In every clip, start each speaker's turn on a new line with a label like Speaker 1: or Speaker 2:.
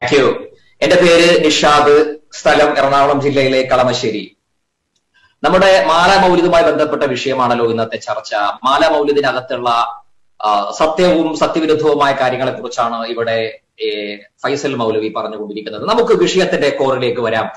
Speaker 1: Thank you എന്റെ പേര് നിഷാദ് സ്ഥലം എറണാകുളം ജില്ലയിലെ കളമശ്ശേരി നമ്മുടെ മാല മൗലിദുമായി ബന്ധപ്പെട്ട വിഷയമാണല്ലോ ഇന്നത്തെ ചർച്ച മാല മൗലിദിനകത്തുള്ള ആ, സത്യവും സത്യവിരുദ്ധവുമായ കാര്യങ്ങളെ കുറിച്ചാണ് ഇവിടെ ഏ, ഫൈസൽ മൗലവി പറഞ്ഞുകൊണ്ടിരിക്കുന്നത് നമുക്ക് വിഷയത്തിന്റെ കോറിലേക്ക് വരാം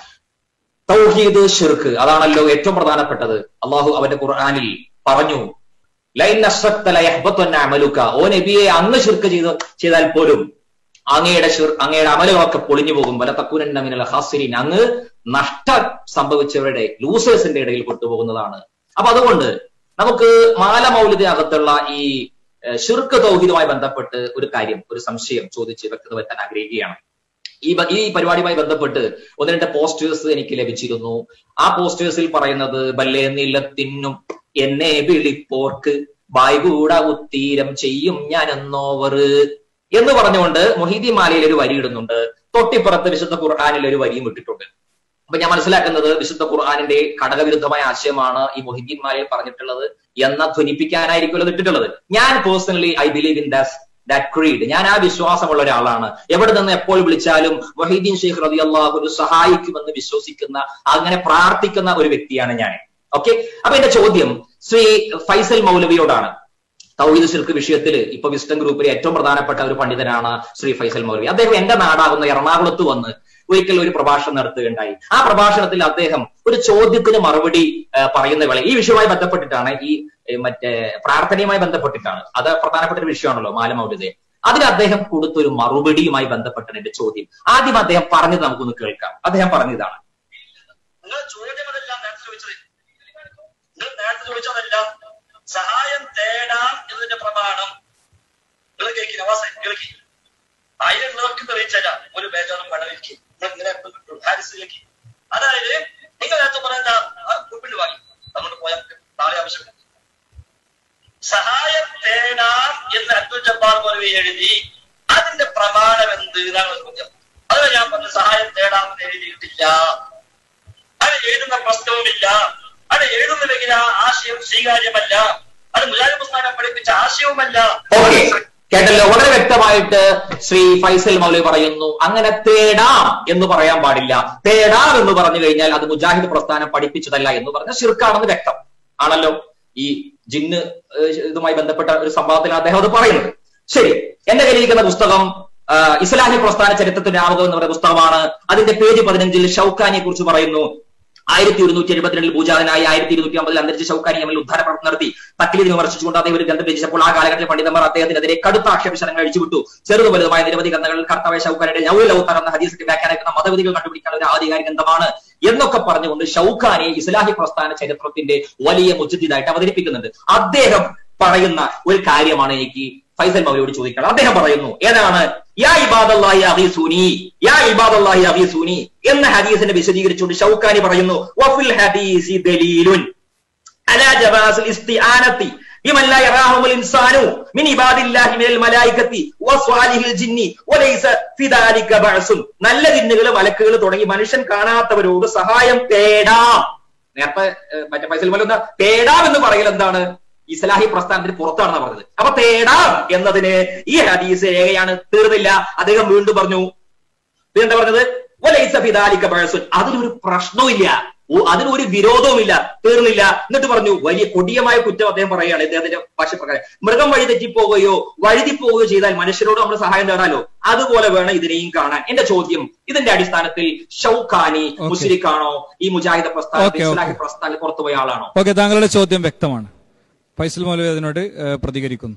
Speaker 1: തൗഹീദ് ഷിർക്ക് അതാണല്ലോ ഏറ്റവും പ്രധാനപ്പെട്ടത് അള്ളാഹു അവന്റെ ഖുർആനിൽ പറഞ്ഞു ലൈൻ അശ്രക്ത ലയഹ്ബത്തുന്ന അമലുക ഓ നബിയെ അങ്ങ് ഷിർക്ക് ചെയ്ത് ചെയ്താൽ പോലും അങ്ങയുടെ ഷിർ അങ്ങയുടെ അമലുകളൊക്കെ പൊളിഞ്ഞു പോകും വല തക്കൂനന്ന മിനൽ ഹാസിരീൻ അങ്ങ് നഷ്ടം സംഭവിച്ചവരുടെ ലൂസേഴ്സിന്റെ ഇടയിൽ കൊണ്ടുപോകുന്നതാണ് അപ്പൊ അതുകൊണ്ട് നമുക്ക് മാല മൗലിദിനകത്തുള്ള ഈ ഏഹ്, ഷിർക്ക് തൗഹീദുമായി ബന്ധപ്പെട്ട് ഒരു കാര്യം ഒരു സംശയം ചോദിച്ച് വ്യക്തത വരുത്താൻ ആഗ്രഹിക്കുകയാണ് ഈ ബ- ഈ പരിപാടിയുമായി ബന്ധപ്പെട്ട് ഒന്ന് രണ്ട് പോസ്റ്റേഴ്സ് എനിക്ക് ലഭിച്ചിരുന്നു ആ പോസ്റ്റേഴ്സിൽ പറയുന്നത് ബല്ലേ നിലത്തിന്നും എന്നെ വിളിപ്പോർക്ക് ബായ്കൂട ഉത്തീരം ചെയ്യും ഞാൻ എന്നോവർ എന്ന് പറഞ്ഞുകൊണ്ട് മൊഹീദി മാലയിൽ ഒരു വരി ഇടുന്നുണ്ട് തൊട്ടിപ്പുറത്ത് വിശുദ്ധ ഖുർആാനിൽ ഒരു വരിയും ഇട്ടിട്ടുണ്ട് അപ്പൊ ഞാൻ മനസ്സിലാക്കുന്നത് വിശുദ്ധ ഖുർആാനിന്റെ ഘടകവിരുദ്ധമായ ആശയമാണ് ഈ മൊഹിദ്ദീൻ മാലയിൽ പറഞ്ഞിട്ടുള്ളത് എന്ന ധ്വനിപ്പിക്കാനായിരിക്കുമല്ലോ ഇത് ഇട്ടിട്ടുള്ളത് ഞാൻ personally I believe in this that creed ഞാൻ ആ വിശ്വാസമുള്ള ഒരാളാണ് എവിടെ നിന്ന് എപ്പോൾ വിളിച്ചാലും മൊഹീദ്ദീൻ ഷെയ്ഖ് റതി അള്ളാഹു സഹായിക്കുമെന്ന് വിശ്വസിക്കുന്ന അങ്ങനെ പ്രാർത്ഥിക്കുന്ന ഒരു വ്യക്തിയാണ് ഞാൻ ഓക്കെ അപ്പൊ എന്റെ ചോദ്യം ശ്രീ ഫൈസൽ മൗലവിയോടാണ് തൗഹീദ് ശിർക്ക് വിഷയത്തിൽ ഇപ്പൊ വിസ്റ്റം ഗ്രൂപ്പിലെ ഏറ്റവും പ്രധാനപ്പെട്ട ഒരു പണ്ഡിതനാണ് ശ്രീ ഫൈസൽ മൗലവി അദ്ദേഹം എന്റെ നാടാകുന്ന എറണാകുളത്ത് വന്ന് ഒരിക്കൽ ഒരു പ്രഭാഷണം നടത്തുകയുണ്ടായി ആ പ്രഭാഷണത്തിൽ അദ്ദേഹം ഒരു ചോദ്യത്തിന് മറുപടി ആ, പറയുന്ന വേള ഈ വിഷയവുമായി ബന്ധപ്പെട്ടിട്ടാണ് ഈ ഏ, മറ്റേ പ്രാർത്ഥനയുമായി ബന്ധപ്പെട്ടിട്ടാണ് അത് പ്രധാനപ്പെട്ട ഒരു വിഷയമാണല്ലോ മാലമൗലിതെ അതിന് അദ്ദേഹം കൊടുത്തൊരു മറുപടിയുമായി ബന്ധപ്പെട്ടാണ് എന്റെ ചോദ്യം ആദ്യം അദ്ദേഹം പറഞ്ഞത് നമുക്കൊന്ന് കേൾക്കാം അദ്ദേഹം പറഞ്ഞതാണ്
Speaker 2: നിങ്ങൾ ചോദ്യം അതല്ല നേരത്തെ ചോദിച്ചത് നിങ്ങൾ നേരത്തെ ചോദിച്ചതല്ല സഹായം തേടാം എന്നതിന്റെ പ്രമാണം നിങ്ങൾ കേൾക്കി നവാസ കേൾക്കി ആയിരങ്ങൾക്ക് തെളിയിച്ചല്ല ഒരു ബേജാറും പണവിലേക്ക് നിങ്ങൾ ഇങ്ങനെ കിട്ടും ഹാരിസിലേക്ക് അതായത് നിങ്ങൾ നേരത്തെ പറയുന്ന കുപ്പിൽ വാങ്ങി നമ്മൾ പോയാൽ നമുക്ക് നാളെ ആവശ്യമില്ല സഹായം തേടാം എന്ന് അബ്ദുൽ ജബ്ബാർ മൗലവി എഴുതി അതിന്റെ പ്രമാണം എന്ത് എന്നാണ് ചോദ്യം അത് ഞാൻ പറഞ്ഞു സഹായം തേടാം എന്ന് എഴുതിയിട്ടില്ല അത് എഴുതുന്ന പ്രശ്നവുമില്ല അത് എഴുതുന്നില്ലെങ്കിൽ ആ ആശയം സ്വീകാര്യമല്ല അത് മുജാഹിദ് പുസ്തകം പഠിപ്പിച്ച ആശയവുമല്ല
Speaker 1: ഓക്കെ കേട്ടല്ലോ വളരെ വ്യക്തമായിട്ട് ശ്രീ ഫൈസൽ മൗലവി പറയുന്നു അങ്ങനെ തേടാം എന്ന് പറയാൻ പാടില്ല തേടാം എന്ന് പറഞ്ഞു കഴിഞ്ഞാൽ അത് മുജാഹിദ് പ്രസ്ഥാനം പഠിപ്പിച്ചതല്ല എന്ന് പറഞ്ഞ ശിർക്കാണെന്ന് വ്യക്തം ആണല്ലോ ഈ ജിന്ന് ഏഹ്, ഇതുമായി ബന്ധപ്പെട്ട ഒരു സംഭവത്തിൽ അദ്ദേഹം അത് പറയുന്നത് ശരി എന്റെ കയ്യിലിരിക്കുന്ന പുസ്തകം ആ, ഇസ്ലാഹി പ്രസ്ഥാന ചരിത്രത്തിന്റെ ആമുഖം എന്ന് പറയുന്ന പുസ്തകമാണ് അതിന്റെ പേജ് പതിനഞ്ചിൽ ഷൗക്കാനിയെ കുറിച്ച് പറയുന്നു ആയിരത്തി ഒരുന്നൂറ്റി എഴുപത്തിരണ്ടിൽ പൂജാതനായി ആയിരത്തി ഇരുന്നൂറ്റി അമ്പതിൽ അന്തരിച്ച ഷൗക്കാനി എമ്മിൽ ഉദ്ധാര പ്രവർത്തനം നടത്തി തക്ലീദിനെ വിമർശിച്ചുകൊണ്ട് അദ്ദേഹം ഒരു ഗ്രന്ഥം രചിച്ചപ്പോൾ ആ കാലഘട്ടത്തിൽ പണ്ഡിതന്മാർ അദ്ദേഹത്തിനെതിരെ കടുത്ത ആക്ഷേപശരങ്ങൾ അഴിച്ചുവിട്ടു ചെറുതു വലുതുമായ നിരവധി ഗ്രന്ഥങ്ങളിൽ കർത്താവ് ഷൗക്കാനിയുടെ നൗൽ ഔത്താർ എന്ന ഹദീസിന്റെ വ്യാഖ്യാനിക്കുന്ന മതവിധികൾ കണ്ടുപിടിക്കാൻ ഒരു ആധികാരിക ഗ്രന്ഥമാണ് എന്നൊക്കെ പറഞ്ഞുകൊണ്ട് ഷൗക്കാനെ ഇസ്ലാഹി പ്രസ്ഥാന ചരിത്രത്തിന്റെ വലിയ മുജിദിതായിട്ട് അവതരിപ്പിക്കുന്നുണ്ട് അദ്ദേഹം പറയുന്ന ഒരു കാര്യമാണ് എനിക്ക് ഫൈസൽ മൗലിയോട് ചോദിക്കണം അദ്ദേഹം പറയുന്നു ഏതാണ് യാ ഇബാദല്ലാഹി അഗീസൂനി യാ ഇബാദല്ലാഹി അഗീസൂനി എന്ന ഹദീസിനെ വിശദീകരിച്ചുകൊണ്ട് ഷൗക്കാനി പറയുന്നു വഫിൽ ഹദീസി ദലീലുൻ അലാ ജവാസിൽ ഇസ്തിആനത്തി ബിമൻ ലാ യറാഹുൽ ഇൻസാനു മിൻ ഇബാദില്ലാഹി മിനൽ മലായികത്തി വസ്വാലിഹിൽ ജിന്നി വലൈസ ഫിദാലിക ബഅസുൻ നല്ല ജിന്നുകൾ മലക്കുകൾ തുടങ്ങി മനുഷ്യൻ കാണാത്തവരോട് സഹായം തേടാം നേരത്തെ ഏഹ്, മറ്റേ ഫൈസൽ മൗലവി എന്താ തേടാം എന്ന് പറയൽ എന്താണ് ഇസ്ലാഹി പ്രസ്ഥാനത്തിന് പുറത്താണെന്ന് പറഞ്ഞത് അപ്പൊ തേടാം എന്നതിന് ഈ ഹദീസ് രേഖയാണ് തീർന്നില്ല അദ്ദേഹം വീണ്ടും പറഞ്ഞു എന്താ പറഞ്ഞത് "വലൈസ ഫിദാലിക ബഅസുൻ." അതിനൊരു പ്രശ്നവുമില്ല ഓ, അതിനൊരു വിരോധവുമില്ല തീർന്നില്ല എന്നിട്ട് പറഞ്ഞു വലിയ കൊടിയമായ കുറ്റം അദ്ദേഹം പറയുകയാണ് ഇദ്ദേഹത്തിന്റെ ഭാഷപ്രകാരം മൃഗം വഴി തെറ്റിപ്പോവുകയോ വഴുതിപ്പോവുകയോ ചെയ്താൽ മനുഷ്യരോട് നമ്മൾ സഹായം തേടാലോ അതുപോലെ വേണം ഇതിനെയും കാണാൻ എന്റെ ചോദ്യം ഇതിന്റെ അടിസ്ഥാനത്തിൽ ഷൗഖാനി
Speaker 3: Okay.
Speaker 1: മുസ്ലിഖാണോ ഈ മുജാഹിദ പ്രസ്ഥാനത്തിൽ
Speaker 3: Okay, okay.
Speaker 1: ഇസ്ലാഹി പ്രസ്ഥാനത്തിൽ പുറത്തുപോയ ആളാണോ
Speaker 3: ഓക്കെ താങ്കളുടെ ചോദ്യം വ്യക്തമാണ് ഫൈസൽ മൗലവി അതിനോട് ഏഹ്, പ്രതികരിക്കുന്നു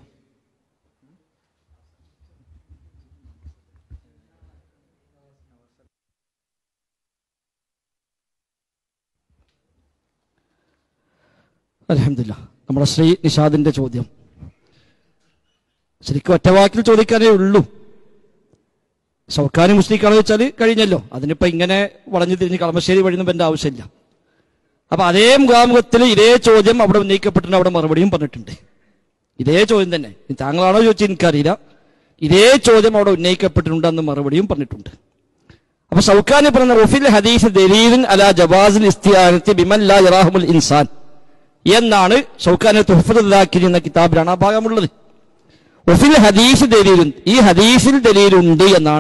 Speaker 4: അലഹമില്ല നമ്മുടെ ശ്രീ നിഷാദിന്റെ ചോദ്യം ശരിക്കും ഒറ്റവാക്കിൽ ചോദിക്കാനേ ഉള്ളൂ ഷൗക്കാനി മുസ്ലിക്കാണെന്ന് വെച്ചാൽ കഴിഞ്ഞല്ലോ അതിനിപ്പോ ഇങ്ങനെ വളഞ്ഞു തിരിഞ്ഞ് കളമശ്ശേരി വഴിയൊന്നും എന്റെ ആവശ്യമില്ല അപ്പൊ അതേ മുഖാമുഖത്തിൽ ഇതേ ചോദ്യം അവിടെ ഉന്നയിക്കപ്പെട്ടിട്ടുണ്ട് അവിടെ മറുപടിയും പറഞ്ഞിട്ടുണ്ട് ഇതേ ചോദ്യം തന്നെ ഇനി താങ്കളാണോ ചോദിച്ചത് എനിക്കറിയില്ല ഇതേ ചോദ്യം അവിടെ ഉന്നയിക്കപ്പെട്ടിട്ടുണ്ട് എന്ന് മറുപടിയും പറഞ്ഞിട്ടുണ്ട് അപ്പൊ ഷൗക്കാനി പറഞ്ഞ റഫിൽ ഹദീസ് ദലീലിൻ അല ജവാസിൽ ഇസ്തിയാനത്തി ബിമൻ ലാ യറാഹുൽ ഇൻസാൻ എന്നാണ് ഷൗക്കാനെ തുഹഫുദ്ദാക്കിരി എന്ന കിതാബിലാണ് ആ ഭാഗമുള്ളത് ഒഫിൽ ഹദീസ് ദലീലുൻ ഈ ഹദീസിൽ ദലീലുണ്ട് എന്നാണ്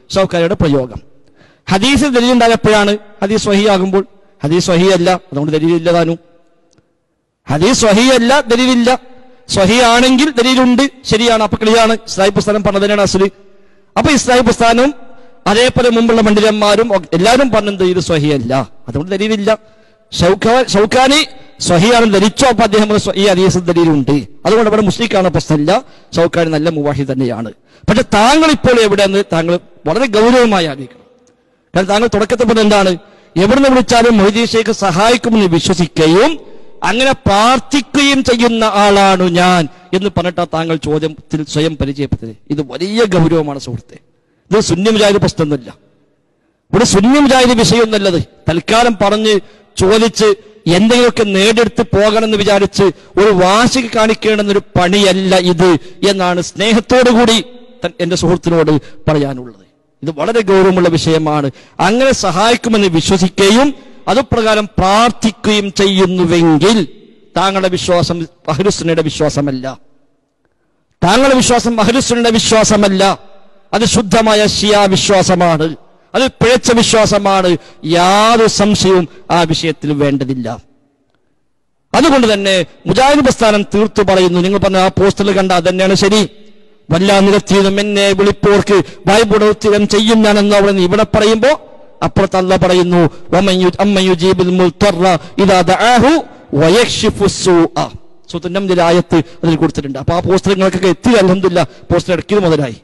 Speaker 4: ഷൗക്കാരിയുടെ പ്രയോഗം ഹദീസ് ദലീലുണ്ടായപ്പോഴാണ് ഹദീസ് വഹിയാകുമ്പോൾ ഹദീസ് വഹിയല്ല അതുകൊണ്ട് ദലീലില്ല താനും ഹദീസ് സ്വഹിയല്ല ദലീലില്ല സ്വഹി ആണെങ്കിൽ ദലീലുണ്ട് ശരിയാണ് അപ്പൊ ക്ലിയാണ് ഇസ്ലാഹി പുസ്തകം പറഞ്ഞതിനാണ് അസുല് അപ്പൊ ഇസ്ലാഹി പുസ്തകവും അതേപോലെ മുമ്പുള്ള മണ്ഡിലന്മാരും ഒക്കെ- എല്ലാവരും പറഞ്ഞത് ഇത് സ്വഹിയല്ല അതുകൊണ്ട് ദലീലില്ല ഷൗക്കാ- ഷൗക്കാനി സ്വഹിയാണ് ധരിച്ചോ അപ്പൊ അദ്ദേഹം പറഞ്ഞു, സ്വ- ഈ ഹദീസ് ദലീലുണ്ട് അതുകൊണ്ട് ഇവിടെ മുസ്ലിക്കാണ് പ്രശ്നമില്ല ഷൗക്കാനി നല്ല മുവാഹി തന്നെയാണ് പക്ഷെ താങ്കൾ ഇപ്പോൾ എവിടെയെന്ന് താങ്കൾ വളരെ ഗൗരവമായി ആലോചിക്കണം കാരണം താങ്കൾ തുടക്കത്തിൽ പറഞ്ഞ എന്താണ് എവിടുന്ന് വിളിച്ചാലും മൊയ്തീൻ ഷേഖ് സഹായിക്കുമെന്ന് വിശ്വസിക്കുകയും അങ്ങനെ പ്രാർത്ഥിക്കുകയും ചെയ്യുന്ന ആളാണ് ഞാൻ എന്ന് പറഞ്ഞിട്ടാ താങ്കൾ ചോദ്യത്തിൽ സ്വയം പരിചയപ്പെട്ടത് ഇത് വലിയ ഗൗരവമാണ് സുഹൃത്തെ ഇത് ശൂന്യമുചായ പ്രശ്നമൊന്നുമില്ല ഇവിടെ ശൂന്യമുചായ വിഷയമൊന്നുമല്ലത് തൽക്കാലം പറഞ്ഞ് ചോദിച്ച് എന്തെങ്കിലുമൊക്കെ നേടിയെടുത്ത് പോകണമെന്ന് വിചാരിച്ച് ഒരു വാശിക്ക് കാണിക്കേണ്ടുന്ന ഒരു പണിയല്ല ഇത് എന്നാണ് സ്നേഹത്തോടുകൂടി തൻ- എന്റെ സുഹൃത്തിനോട് പറയാനുള്ളത് ഇത് വളരെ ഗൗരവമുള്ള വിഷയമാണ് അങ്ങനെ സഹായിക്കുമെന്ന് വിശ്വസിക്കുകയും അതുപ്രകാരം പ്രാർത്ഥിക്കുകയും ചെയ്യുന്നുവെങ്കിൽ താങ്കളുടെ വിശ്വാസം അഹ്ലുസുന്നയുടെ വിശ്വാസമല്ല താങ്കളുടെ വിശ്വാസം അഹ്ലുസുന്നയുടെ വിശ്വാസമല്ല അത് ശുദ്ധമായ ഷിയ വിശ്വാസമാണ് അത് പിഴച്ച വിശ്വാസമാണ് യാതൊരു സംശയവും ആ വിഷയത്തിൽ വേണ്ടതില്ല അതുകൊണ്ട് തന്നെ മുജാഹിദ് പ്രസ്ഥാനം തീർത്തു പറയുന്നു നിങ്ങൾ പറഞ്ഞ ആ പോസ്റ്ററിൽ കണ്ട അത് തന്നെയാണ് ശരി വല്ലാ നിരത്തിയതും എന്നെ വിളിപ്പോർക്ക് വായ്പുടത്തിരം ചെയ്യും ഞാനെന്ന് അവിടെ നിന്ന് ഇവിടെ പറയുമ്പോ അപ്പുറത്ത് അല്ല പറയുന്നു "വമൻ യു- അമ്മൻ യുജീബുൽ മുൽത്തറ ഇദാ ദഅാഹു വയക്ഷിഫു സ്സൂഅ." സൂറത്തുൽ നംലിലെ ആയത്ത് അതിൽ കൊടുത്തിട്ടുണ്ട് അപ്പൊ ആ പോസ്റ്റർ നിങ്ങൾക്കൊക്കെ എത്തി അലഹമില്ല പോസ്റ്റർ ഇടയ്ക്കിത് മുതലായി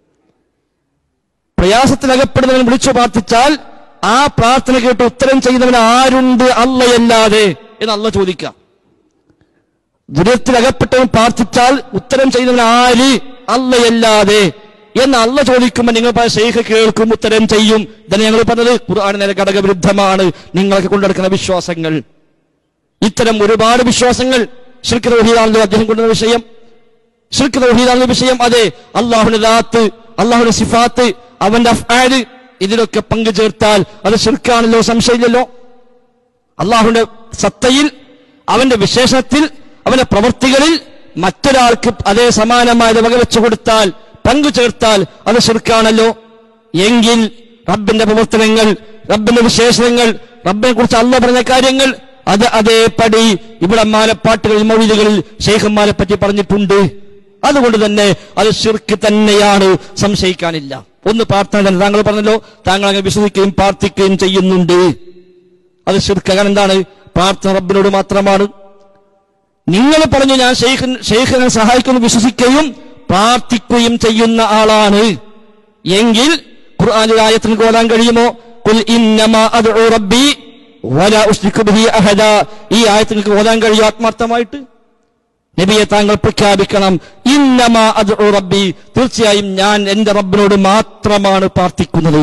Speaker 4: പ്രയാസത്തിലകപ്പെടുന്നവൻ വിളിച്ചു പ്രാർത്ഥിച്ചാൽ ആ പ്രാർത്ഥന കേട്ട് ഉത്തരം ചെയ്യുന്നവൻ ആരുണ്ട് അല്ലയല്ലാതെ എന്ന് അല്ല ചോദിക്കാം ദുരിതത്തിലകപ്പെട്ടവൻ പ്രാർത്ഥിച്ചാൽ ഉത്തരം ചെയ്യുന്നവൻ ആര് അല്ലയല്ലാതെ എന്ന് അല്ല ചോദിക്കുമ്പോൾ നിങ്ങൾ പറഞ്ഞ ശൈഖ് കേൾക്കും ഉത്തരം ചെയ്യും ഇതാണ് ഞങ്ങൾ പറഞ്ഞത് ഖുർആൻ നേരെ ഘടകവിരുദ്ധമാണ് നിങ്ങൾക്ക് കൊണ്ടെടുക്കുന്ന വിശ്വാസങ്ങൾ ഇത്തരം ഒരുപാട് വിശ്വാസങ്ങൾ ഷിർക്ക് തൗഹീദാണല്ലോ അദ്ദേഹം കൊണ്ടുവന്ന വിഷയം ഷിർക്ക് തൗഹീദാണല്ലോ വിഷയം അതെ അള്ളാഹുന്റെ ദാത്ത് അള്ളാഹുന്റെ സിഫാത്ത് അവന്റെ അഫ്ആല് ഇതിലൊക്കെ പങ്കു ചേർത്താൽ അത് ഷിർക്കാണല്ലോ സംശയമില്ലല്ലോ അള്ളാഹുന്റെ സത്തയിൽ അവന്റെ വിശേഷത്തിൽ അവന്റെ പ്രവൃത്തികളിൽ മറ്റൊരാൾക്ക് അതേ സമാനമായത് വകവെച്ചു കൊടുത്താൽ പങ്കു ചേർത്താൽ അത് ഷിർക്കാണല്ലോ എങ്കിൽ റബ്ബിന്റെ പ്രവർത്തനങ്ങൾ റബ്ബിന്റെ വിശേഷണങ്ങൾ റബ്ബിനെ കുറിച്ച് അല്ല പറഞ്ഞ കാര്യങ്ങൾ അത് അതേപടി ഇവിടെ മാലപ്പാട്ടുകളിൽ മൗലികളിൽ ഷെയ്ഖന്മാരെ പറ്റി പറഞ്ഞിട്ടുണ്ട് അതുകൊണ്ട് തന്നെ അത് ഷിർക്ക് തന്നെയാണ് സംശയിക്കാനില്ല ഒന്ന് പ്രാർത്ഥന തന്നെ താങ്കൾ പറഞ്ഞല്ലോ താങ്കൾ അങ്ങനെ വിശ്വസിക്കുകയും പ്രാർത്ഥിക്കുകയും ചെയ്യുന്നുണ്ട് അത് ഷിർക്കാൻ എന്താണ് പ്രാർത്ഥന റബ്ബിനോട് മാത്രമാണ് നിങ്ങൾ പറഞ്ഞു ഞാൻ ഷെയ്ഖ് ഷെയ്ഖിനെ സഹായിക്കുന്നു വിശ്വസിക്കുകയും പ്രാർത്ഥിക്കുകയും ചെയ്യുന്ന ആളാണ് എങ്കിൽ ഖുർആനിൽ ആയത്തിന് ഓടാൻ കഴിയുമോ കുൽ ഇന്നമാ അദ്ഉ റബ്ബി വലാ ഉശ്രികു ബിഹി അഹദ ഈ ആയത്തിന് ഓടാൻ കഴിയും ആത്മാർത്ഥമായിട്ട് നബിയെ താങ്കൾ പ്രഖ്യാപിക്കണം ഇന്നമാ അദ്ഉ റബ്ബി തീർച്ചയായും ഞാൻ എന്റെ റബ്ബിനോട് മാത്രമാണ് പ്രാർത്ഥിക്കുന്നത്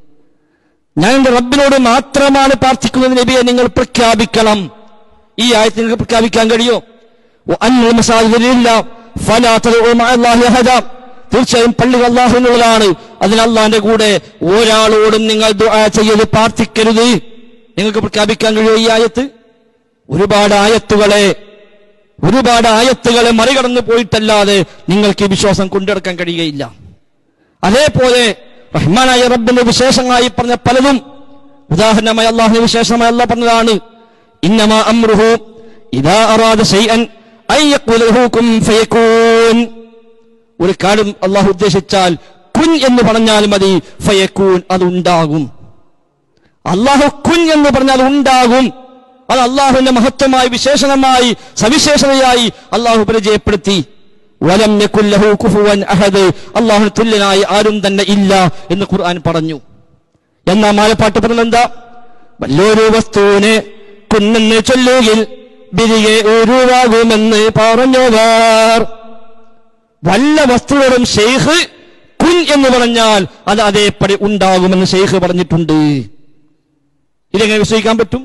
Speaker 4: ഞാൻ എന്റെ റബ്ബിനോട് മാത്രമാണ് പ്രാർത്ഥിക്കുന്നത് നബിയെ നിങ്ങൾ പ്രഖ്യാപിക്കണം ഈ ആയത്തിൽ നിങ്ങൾക്ക് പ്രഖ്യാപിക്കാൻ കഴിയോ വഅന്നൽ മസാജിദ ലില്ലാ ഫലാ തദ്ഉ മഅ അല്ലാഹി അഹദ തീർച്ചയായും പള്ളി അള്ളാഹുവിനുള്ളതാണ് അതിന് അള്ളാന്റെ കൂടെ ഒരാളോടും നിങ്ങൾ ദുആ ചെയ്യരുത് പ്രാർത്ഥിക്കരുത് നിങ്ങൾക്ക് പ്രഖ്യാപിക്കാൻ കഴിയോ ഈ ആയത്ത് ഒരുപാട് ആയത്തുകളെ ഒരുപാട് ആയത്തുകളെ മറികടന്നു പോയിട്ടല്ലാതെ നിങ്ങൾക്ക് ഈ വിശ്വാസം കൊണ്ടെടുക്കാൻ കഴിയുകയില്ല അതേപോലെ റഹ്മാനായ റബ്ബിന്റെ വിശേഷങ്ങളായി പറഞ്ഞ പലതും ഉദാഹരണമായി അള്ളാഹുവിന്റെ വിശേഷമായി അല്ല പറഞ്ഞതാണ് ഇന്നമാ അമ്രുഹു ഇദാ അറാദ ശൈഅൻ അൻ യഖൂല ലഹു കുൻ ഫയകൂൻ ഒരു കാര്യം അള്ളാഹു ഉദ്ദേശിച്ചാൽ കുൻ എന്ന് പറഞ്ഞാൽ മതി ഫയക്കൂൻ അത് ഉണ്ടാകും അള്ളാഹു കുൻ എന്ന് പറഞ്ഞാൽ ഉണ്ടാകും അത് അള്ളാഹുവിന്റെ മഹത്വമായി വിശേഷണമായി സവിശേഷതയായി അള്ളാഹു പരിചയപ്പെടുത്തി വലം യകുല്ലഹു കുഫുവൻ അഹദ് അള്ളാഹുവിന് തുല്യനായി ആരും തന്നെ ഇല്ല എന്ന് ഖുർആൻ പറഞ്ഞു എന്നാ മാലപ്പാട്ട് പറഞ്ഞെന്താ വല്ലോരു വസ്തുവിനെ കുന്നെന്ന് ചൊല്ലുകിൽ ബിരികെ ഉരുവാകുമെന്ന് പറഞ്ഞവർ വല്ല വസ്തുക്കളും ഷെയ്ഖ് കുൻ എന്ന് പറഞ്ഞാൽ അത് അതേപടി ഉണ്ടാകുമെന്ന് ഷെയ്ഖ് പറഞ്ഞിട്ടുണ്ട് ഇതെങ്ങനെ വിശ്വസിക്കാൻ പറ്റും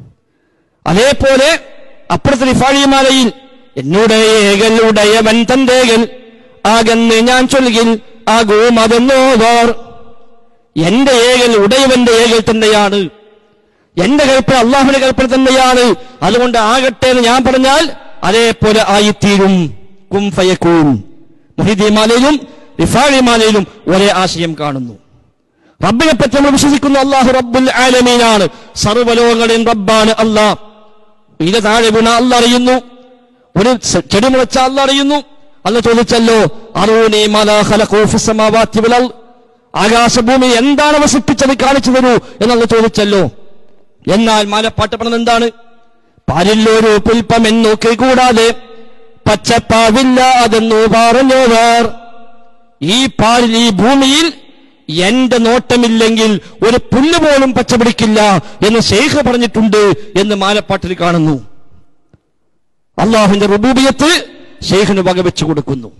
Speaker 4: അതേപോലെ അപ്പുറത്തെ റിഫാഴിമാലയിൽ എന്നോട് ഏകൽ ഉടയവൻ തന്റേകൽ ആകെന്ന് ഞാൻ ചൊല്ലുകിൽ ആകും അതെന്നോവർ എന്റെ ഏകൽ ഉടയവന്റെ ഏകൽ തന്നെയാണ് എന്റെ കൽപ്പന അള്ളാഹുവിന്റെ കൽപ്പന തന്നെയാണ് അതുകൊണ്ട് ആകട്ടെ എന്ന് ഞാൻ പറഞ്ഞാൽ അതേപോലെ ആയിത്തീരും കും ഫയക്കൂൻ മുഹിദിമാലയിലും റിഫാഴിമാലയിലും ഒരേ ആശയം കാണുന്നു റബ്ബിനെ പറ്റി നമ്മൾ വിശ്വസിക്കുന്നു അള്ളാഹു റബ്ബുൽ ആലമീനാണ് സർവ്വലോകങ്ങളുടെയും റബ്ബാണ് അള്ളാഹ് ഇല താഴെ വീണ അല്ല അറിയുന്നു ഒരു സ- ചെടി മുളച്ച അല്ല അറിയുന്നു അല്ല ചോദിച്ചല്ലോ അറൂനി മല ഖലഖൂ ഫിസ്സമാവാതി വൽ അർള്. ആകാശഭൂമി എന്താണ് വസിപ്പിച്ചത് കാണിച്ചു തരൂ എന്നുള്ള ചോദിച്ചല്ലോ എന്നാൽ മാലപ്പാട്ട് പറഞ്ഞത് എന്താണ് പാലില്ലൊരു പുൽപ്പമെന്നു കൂടാതെ പച്ചപ്പാവില്ല അതെന്നു പറഞ്ഞോവർ ഈ പാലിൽ ഈ ഭൂമിയിൽ എന്റെ നോട്ടമില്ലെങ്കിൽ ഒരു പുല്ല് പോലും പച്ചപിടിക്കില്ല എന്ന് ഷെയ്ഖ് പറഞ്ഞിട്ടുണ്ട് എന്ന് മാലപ്പാട്ടിൽ കാണുന്നു അള്ളാഹുവിന്റെ റുബൂബിയത്ത് ഷെയ്ഖിന് വകവെച്ചു കൊടുക്കുന്നു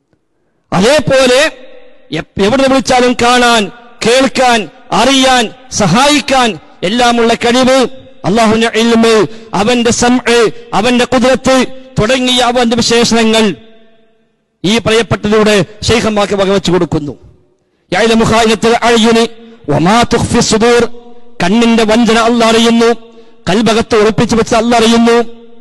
Speaker 4: അതേപോലെ എപ്- എവിടെ വിളിച്ചാലും കാണാൻ കേൾക്കാൻ അറിയാൻ സഹായിക്കാൻ എല്ലാമുള്ള കഴിവ് അള്ളാഹുവിന്റെ ഇൽമ് അവന്റെ സംഅ് അവന്റെ കുതിരത്ത് തുടങ്ങിയ അവന്റെ വിശേഷണങ്ങൾ ഈ പറയപ്പെട്ടതിലൂടെ ഷെയ്ഖന്മാർക്ക് വകവെച്ചു കൊടുക്കുന്നു യഅലമു ഖായിനത്തുൽ അയ്യുനി വമാ തുഖ്ഫി സുദൂർ കണ്ണിന്റെ വഞ്ചന അല്ല അറിയുന്നു കൽബകത്ത് ഉറപ്പിച്ചു വെച്ച് അല്ല അറിയുന്നു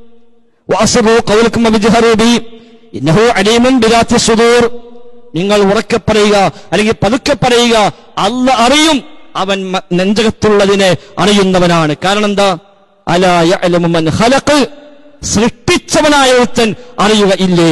Speaker 4: വാസറു കൗലക്കും അബിജ്ഹറു ബി ഇന്നഹു അലീമുൻ ബിദാത്തി സുദൂർ നിങ്ങൾ ഉറക്കെ പറയുക അല്ലെങ്കിൽ പതുക്കെ പറയുക അല്ല അറിയും അവൻ മ- നെഞ്ചകത്തുള്ളതിനെ അറിയുന്നവനാണ് കാരണം എന്താ അലാ യഅലമു മൻ ഖലഖ് സൃഷ്ടിച്ചവനായ ഒരുത്തൻ അറിയുക ഇല്ലേ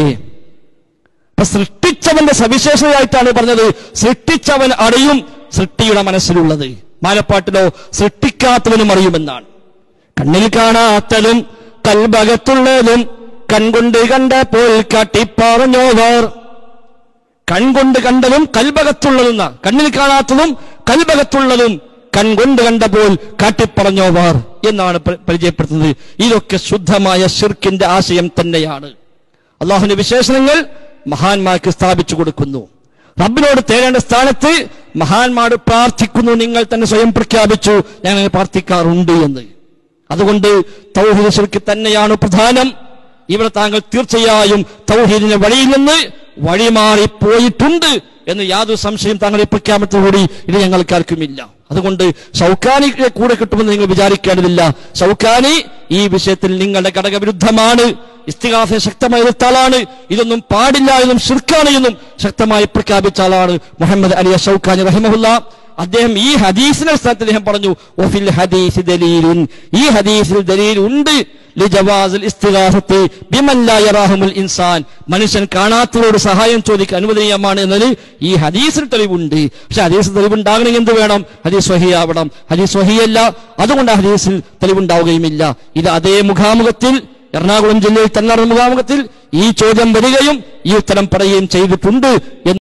Speaker 4: അപ്പൊ സൃഷ്ടിച്ചവന്റെ സവിശേഷതയായിട്ടാണ് പറഞ്ഞത് സൃഷ്ടിച്ചവൻ അറിയും സൃഷ്ടിയുടെ മനസ്സിലുള്ളത് മാലപ്പാട്ടിലോ സൃഷ്ടിക്കാത്തവനും അറിയുമെന്നാണ് കണ്ണിൽ കാണാത്തതും കൽഭകത്തുള്ളതും കൺകൊണ്ട് കണ്ടപ്പോൾ കാട്ടിപ്പറഞ്ഞോവർ കൺകൊണ്ട് കണ്ടതും കൽഭകത്തുള്ളതും കണ്ണിൽ കാണാത്തതും കൽഭകത്തുള്ളതും കൺകൊണ്ട് കണ്ടപ്പോൾ കാട്ടിപ്പറഞ്ഞോവർ എന്നാണ് പ- പരിചയപ്പെടുത്തുന്നത് ഇതൊക്കെ ശുദ്ധമായ ഷിർക്കിന്റെ ആശയം തന്നെയാണ് അള്ളാഹുവിന്റെ വിശേഷണങ്ങൾ മഹാന്മാർക്ക് സ്ഥാപിച്ചു കൊടുക്കുന്നു റബ്ബിനോട് തേടേണ്ട സ്ഥാനത്ത് മഹാന്മാർ പ്രാർത്ഥിക്കുന്നു നിങ്ങൾ തന്നെ സ്വയം പ്രഖ്യാപിച്ചു ഞാൻ അങ്ങനെ പ്രാർത്ഥിക്കാറുണ്ട് എന്ന് അതുകൊണ്ട് തൗഹീദ് ശിർക്ക് തന്നെയാണ് പ്രധാനം ഇവിടെ താങ്കൾ തീർച്ചയായും തൗഹീദിന്റെ വഴിയിൽ നിന്ന് വഴിമാറി പോയിട്ടുണ്ട് എന്ന് യാതൊരു സംശയം താങ്കളുടെ പ്രഖ്യാപനത്തോടുകൂടി ഇത് ഞങ്ങൾക്കാർക്കുമില്ല അതുകൊണ്ട് ഷൗക്കാനി കൂടെ കിട്ടുമെന്ന് നിങ്ങൾ വിചാരിക്കേണ്ടതില്ല ഷൗക്കാനി ഈ വിഷയത്തിൽ നിങ്ങളുടെ ഘടകവിരുദ്ധമാണ് ഇസ്തിഹാസ ശക്തമായി എതിർത്ത ആളാണ് ഇതൊന്നും പാടില്ല എന്നും ഷിർക്കാണ് എന്നും ശക്തമായി പ്രഖ്യാപിച്ച ആളാണ് മുഹമ്മദ് അലി ഷൗക്കാനി റഹിമഹുല്ല അദ്ദേഹം ഈ ഹദീസിന്റെ അടിസ്ഥാനത്തിൽ അദ്ദേഹം പറഞ്ഞു ഒഫിൽ ഹദീസ് ദലീലുൻ ഈ ഹദീസിൽ ദലീൽ ഉണ്ട് ലിജവാസിൽ ഇസ്തിഗാസത്ത് ബിമൻ ലാ യറാഹുൽ ഇൻസാൻ മനുഷ്യൻ കാണാത്തവരോട് സഹായം ചോദിക്കാൻ അനുവദനീയമാണ് എന്നതിൽ ഈ ഹദീസിൽ തെളിവുണ്ട് പക്ഷെ ഹദീസിൽ തെളിവുണ്ടാകണമെങ്കിൽ എന്ത് വേണം ഹദീസ് വഹിയാവണം ഹദീസ് വഹിയല്ല അതുകൊണ്ട് ആ ഹദീസിൽ തെളിവുണ്ടാവുകയുമില്ല ഇത് അതേ മുഖാമുഖത്തിൽ എറണാകുളം ജില്ലയിൽ തന്നെ നടന്ന മുഖാമുഖത്തിൽ ഈ ചോദ്യം വരികയും ഈ ഉത്തരം പറയുകയും ചെയ്തിട്ടുണ്ട് എന്ന്